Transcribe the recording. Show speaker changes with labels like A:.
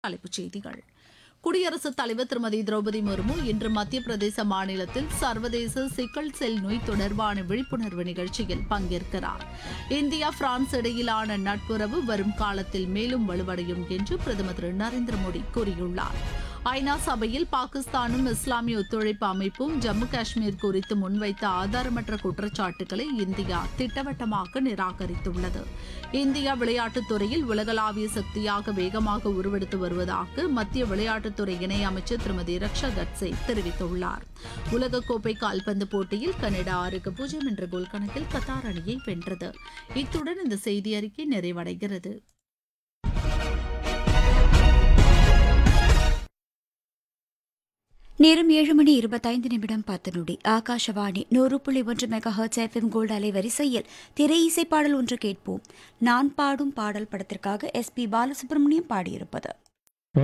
A: தலைப்புச் செய்திகள் குடியரசுத் தலைவர் திருமதி திரௌபதி முர்மு இன்று மத்திய பிரதேச மாநிலத்தில் சர்வதேச சிக்கல் செல் நோய் தொடர்பான விழிப்புணர்வு நிகழ்ச்சியில் பங்கேற்கிறார் இந்தியா பிரான்ஸ் இடையிலான நட்புறவு வரும் காலத்தில் மேலும் வலுவடையும் என்று பிரதமர் திரு நரேந்திர மோடி கூறியுள்ளார் ஐநா சபையில் பாகிஸ்தானும் இஸ்லாமிய ஒத்துழைப்பு அமைப்பும் ஜம்மு காஷ்மீர் குறித்து முன்வைத்த ஆதாரமற்ற குற்றச்சாட்டுகளை இந்தியா திட்டவட்டமாக நிராகரித்துள்ளது இந்தியா விளையாட்டுத் துறையில் உலகளாவிய சக்தியாக வேகமாக உருவெடுத்து வருவதாக மத்திய விளையாட்டுத்துறை இணையமைச்சர் திருமதி ரக்ஷா கட்சே தெரிவித்துள்ளார் உலகக்கோப்பை கால்பந்து போட்டியில் கனடா ஆறுக்கு பூஜ்ஜியம் என்ற கோல் கணக்கில் கத்தார் அணியை வென்றது இத்துடன் இந்த செய்தி அறிக்கை நிறைவடைகிறது
B: நேரம் ஏழு மணி இருபத்தைந்து நிமிடம் பத்து நொடி ஆகாஷவாணி நூறு புள்ளி ஒன்று மெகா ஹர்ட்ஸ் எஃப்எம் கோல்டு அலைவரிசையில் திரை இசை பாடல் ஒன்று கேட்போம் நான் பாடும் பாடல் படத்திற்காக எஸ் பி பாலசுப்ரமணியம் பாடியிருப்பது